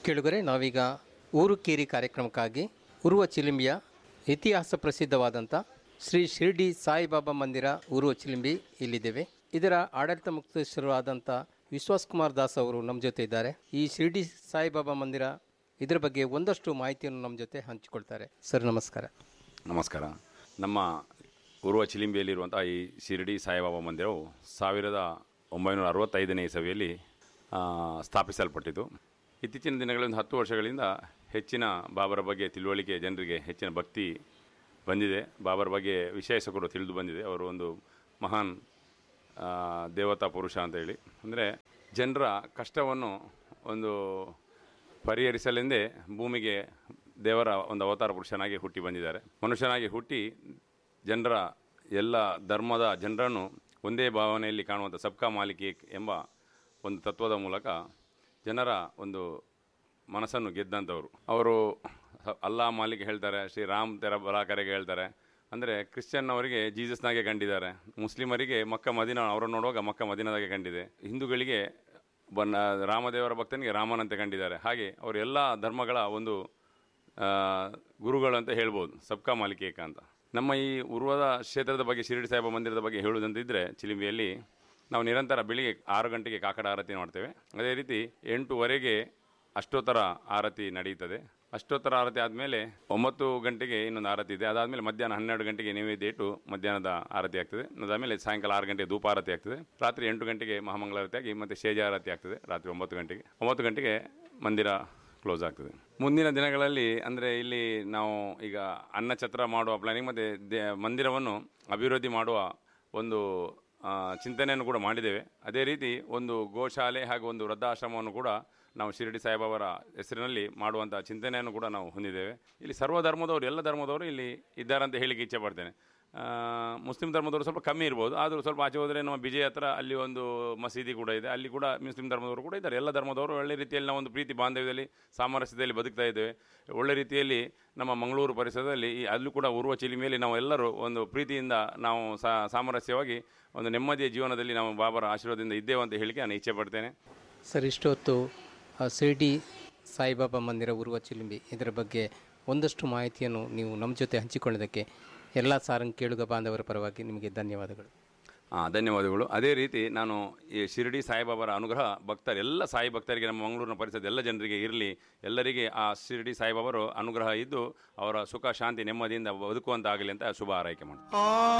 ಕೇಳುಗರೆ ನಾವೀಗ ಊರು ಕೇರಿ ಕಾರ್ಯಕ್ರಮಕ್ಕಾಗಿ ಉರುವ ಚಿಲಿಂಬಿಯ ಇತಿಹಾಸ ಪ್ರಸಿದ್ಧವಾದಂಥ ಶ್ರೀ ಶಿರ್ಡಿ ಸಾಯಿಬಾಬಾ ಮಂದಿರ ಉರುವ ಚಿಲಿಂಬಿ ಇಲ್ಲಿದ್ದೇವೆ ಇದರ ಆಡಳಿತ ಮುಕ್ತೇಶ್ವರರು ಆದಂಥ ವಿಶ್ವಾಸ್ ಕುಮಾರ್ ದಾಸ್ ಅವರು ನಮ್ಮ ಜೊತೆ ಇದ್ದಾರೆ ಈ ಶಿರ್ಡಿ ಸಾಯಿಬಾಬಾ ಮಂದಿರ ಇದರ ಬಗ್ಗೆ ಒಂದಷ್ಟು ಮಾಹಿತಿಯನ್ನು ನಮ್ಮ ಜೊತೆ ಹಂಚಿಕೊಳ್ತಾರೆ ಸರ್ ನಮಸ್ಕಾರ ನಮಸ್ಕಾರ ನಮ್ಮ ಉರುವ ಚಿಲಿಂಬಿಯಲ್ಲಿರುವಂಥ ಈ ಶಿರಡಿ ಸಾಯಿಬಾಬಾ ಮಂದಿರವು ಸಾವಿರದ ಒಂಬೈನೂರ ಅರವತ್ತೈದನೇ ಇಸವಿಯಲ್ಲಿ ಆ, ಸ್ಥಾಪಿಸಲ್ಪಟ್ಟಿತು ಇತ್ತೀಚಿನ ದಿನಗಳಲ್ಲಿ ಒಂದು ಹತ್ತು ವರ್ಷಗಳಿಂದ ಹೆಚ್ಚಿನ ಬಾಬರ ಬಗ್ಗೆ ತಿಳುವಳಿಕೆ ಜನರಿಗೆ ಹೆಚ್ಚಿನ ಭಕ್ತಿ ಬಂದಿದೆ ಬಾಬರ ಬಗ್ಗೆ ವಿಶೇಷ ಕೂಡ ತಿಳಿದು ಬಂದಿದೆ ಅವರು ಒಂದು ಮಹಾನ್ ಆ, ದೇವತಾ ಪುರುಷ ಅಂತ ಹೇಳಿ ಅಂದರೆ ಜನರ ಕಷ್ಟವನ್ನು ಒಂದು ಪರಿಹರಿಸಲೆಂದೇ ಭೂಮಿಗೆ ದೇವರ ಒಂದು ಅವತಾರ ಪುರುಷನಾಗಿ ಹುಟ್ಟಿ ಬಂದಿದ್ದಾರೆ ಮನುಷ್ಯನಾಗಿ ಹುಟ್ಟಿ ಜನರ ಎಲ್ಲ ಧರ್ಮದ ಜನರನ್ನು ಒಂದೇ ಭಾವನೆಯಲ್ಲಿ ಕಾಣುವಂಥ ಸಬ್ಕಾ ಮಾಲಿಕ್ ಏಕ್ ಎಂಬ ಒಂದು ತತ್ವದ ಮೂಲಕ ಜನರ ಒಂದು ಮನಸ್ಸನ್ನು ಗೆದ್ದಂಥವ್ರು ಅವರು ಹ- ಅಲ್ಲಾ ಮಾಲಿಕ್ ಹೇಳ್ತಾರೆ ಶ್ರೀ ರಾಮ್ ತೆರ ಬಲಾಕರೆಗೆ ಹೇಳ್ತಾರೆ ಅಂದರೆ ಕ್ರಿಶ್ಚಿಯನ್ ಅವರಿಗೆ ಜೀಸಸ್ನಾಗೆ ಕಂಡಿದ್ದಾರೆ ಮುಸ್ಲಿಮರಿಗೆ ಮಕ್ಕ ಮದಿನ ಅವರನ್ನು ನೋಡುವಾಗ ಮಕ್ಕ ಮದಿನದಾಗೆ ಕಂಡಿದೆ ಹಿಂದೂಗಳಿಗೆ ಬನ್ನ ರಾಮದೇವರ ಭಕ್ತನಿಗೆ ರಾಮನಂತೆ ಕಂಡಿದ್ದಾರೆ ಹಾಗೆ ಅವರು ಎಲ್ಲ ಧರ್ಮಗಳ ಒಂದು ಆ, ಗುರುಗಳು ಅಂತ ಹೇಳ್ಬೋದು ಸಬ್ಕಾ ಮಾಲಿಕೇಕ ಅಂತ ನಮ್ಮ ಈ ಉರ್ವದ ಕ್ಷೇತ್ರದ ಬಗ್ಗೆ ಶಿರಡಿ ಸಾಹೇಬ ಮಂದಿರದ ಬಗ್ಗೆ ಹೇಳುವುದಂತಿದ್ದರೆ ಚಿಲಿಂಬಿಯಲ್ಲಿ ನಾವು ನಿರಂತರ ಬೆಳಿಗ್ಗೆ ಆರು ಗಂಟೆಗೆ ಕಾಕಡ ಆರತಿ ಮಾಡ್ತೇವೆ ಅದೇ ರೀತಿ ಎಂಟುವರೆಗೆ ಅಷ್ಟೋತ್ತರ ಆರತಿ ನಡೆಯುತ್ತದೆ ಅಷ್ಟೋತ್ತರ ಆರತಿ ಆದಮೇಲೆ ಒಂಬತ್ತು ಗಂಟೆಗೆ ಇನ್ನೊಂದು ಆರತಿ ಇದೆ ಅದಾದಮೇಲೆ ಮಧ್ಯಾಹ್ನ ಹನ್ನೆರಡು ಗಂಟೆಗೆ ನೈವೇದ್ಯ ಇಟ್ಟು ಮಧ್ಯಾಹ್ನದ ಆರತಿ ಆಗ್ತದೆ ಅದಾದಮೇಲೆ ಸಾಯಂಕಾಲ ಆರು ಗಂಟೆಗೆ ಧೂಪ ಆರತಿ ಆಗ್ತದೆ ರಾತ್ರಿ ಎಂಟು ಗಂಟೆಗೆ ಮಹಾಮಂಗಳಾರತಿ ಆಗಿ ಮತ್ತೆ ಶೇಜ ಆರತಿ ಆಗ್ತದೆ ರಾತ್ರಿ ಒಂಬತ್ತು ಗಂಟೆಗೆ ಒಂಬತ್ತು ಗಂಟೆಗೆ ಮಂದಿರ ಕ್ಲೋಸ್ ಆಗ್ತದೆ ಮುಂದಿನ ದಿನಗಳಲ್ಲಿ ಅಂದರೆ ಇಲ್ಲಿ ನಾವು ಈಗ ಅನ್ನಛತ್ರ ಮಾಡುವ ಪ್ಲಾನಿಂಗ್ ಮತ್ತು ದೇ ಮಂದಿರವನ್ನು ಅಭಿವೃದ್ಧಿ ಮಾಡುವ ಒಂದು ಆ, ಚಿಂತನೆಯನ್ನು ಕೂಡ ಮಾಡಿದ್ದೇವೆ ಅದೇ ರೀತಿ ಒಂದು ಗೋಶಾಲೆ ಹಾಗೂ ಒಂದು ವೃದ್ಧಾಶ್ರಮವನ್ನು ಕೂಡ ನಾವು ಶಿರಡಿ ಸಾಯಿಬಾಬರ ಹೆಸರಿನಲ್ಲಿ ಮಾಡುವಂಥ ಚಿಂತನೆಯನ್ನು ಕೂಡ ನಾವು ಹೊಂದಿದ್ದೇವೆ ಇಲ್ಲಿ ಸರ್ವ ಧರ್ಮದವರು ಎಲ್ಲ ಧರ್ಮದವರು ಇಲ್ಲಿ ಇದ್ದಾರೆ ಅಂತ ಹೇಳಿಕ್ಕೆ ಇಚ್ಛೆ ಪಡ್ತೇನೆ ಆ, ಮುಸ್ಲಿಂ ಧರ್ಮದವರು ಸ್ವಲ್ಪ ಕಮ್ಮಿ ಇರ್ಬೋದು ಆದರೂ ಸ್ವಲ್ಪ ಆಚೆ ಹೋದರೆ ನಮ್ಮ ಬಿಜಯ ಹತ್ರ ಅಲ್ಲಿ ಒಂದು ಮಸೀದಿ ಕೂಡ ಇದೆ ಅಲ್ಲಿ ಕೂಡ ಮುಸ್ಲಿಂ ಧರ್ಮದವರು ಕೂಡ ಇದ್ದಾರೆ ಎಲ್ಲ ಧರ್ಮದವರು ಒಳ್ಳೆ ರೀತಿಯಲ್ಲಿ ನಾವು ಒಂದು ಪ್ರೀತಿ ಬಾಂಧವ್ಯದಲ್ಲಿ ಸಾಮರಸ್ಯದಲ್ಲಿ ಬದುಕ್ತಾ ಇದ್ದೇವೆ ಒಳ್ಳೆ ರೀತಿಯಲ್ಲಿ ನಮ್ಮ ಮಂಗಳೂರು ಪರಿಸರದಲ್ಲಿ ಈ ಅಲ್ಲೂ ಕೂಡ ಉರುವ ಚಿಲಿಮೆಯಲ್ಲಿ ನಾವು ಎಲ್ಲರೂ ಒಂದು ಪ್ರೀತಿಯಿಂದ ನಾವು ಸಾ- ಸಾಮರಸ್ಯವಾಗಿ ಒಂದು ನೆಮ್ಮದಿಯ ಜೀವನದಲ್ಲಿ ನಾವು ಬಾಬರ ಆಶೀರ್ವಾದದಿಂದ ಇದ್ದೇವೆ ಅಂತ ಹೇಳಿಕೆ ನಾನು ಇಚ್ಛೆ ಪಡ್ತೇನೆ ಸರ್ ಇಷ್ಟೊತ್ತು ಆ, ಶಿರ್ಡಿ ಸಾಯಿಬಾಬಾ ಮಂದಿರ ಉರುವ ಚಿಲಿಂಬಿ ಇದರ ಬಗ್ಗೆ ಒಂದಷ್ಟು ಮಾಹಿತಿಯನ್ನು ನೀವು ನಮ್ಮ ಜೊತೆ ಹಂಚಿಕೊಳ್ಳೋದಕ್ಕೆ ಎಲ್ಲ ಸಾರಂಗ್ ಕೇಳುಗ ಬಾಂಧವರ ಪರವಾಗಿ ನಿಮಗೆ ಧನ್ಯವಾದಗಳು ಹಾಂ ಧನ್ಯವಾದಗಳು ಅದೇ ರೀತಿ ನಾನು ಈ ಶಿರಡಿ ಸಾಯಿಬಾಬರ ಅನುಗ್ರಹ ಭಕ್ತರು ಎಲ್ಲ ಸಾಯಿ ಭಕ್ತರಿಗೆ ನಮ್ಮ ಮಂಗಳೂರಿನ ಪರಿಸರದ ಎಲ್ಲ ಜನರಿಗೆ ಇರಲಿ ಎಲ್ಲರಿಗೆ ಆ ಶಿರಡಿ ಸಾಯಿಬಾಬರು ಅನುಗ್ರಹ ಇದ್ದು ಅವರ ಸುಖ ಶಾಂತಿ ನೆಮ್ಮದಿಯಿಂದ ಬದುಕುವಂತಾಗಲಿ ಅಂತ ಶುಭ ಹಾರೈಕೆ ಮಾಡ್ತೀನಿ ಆ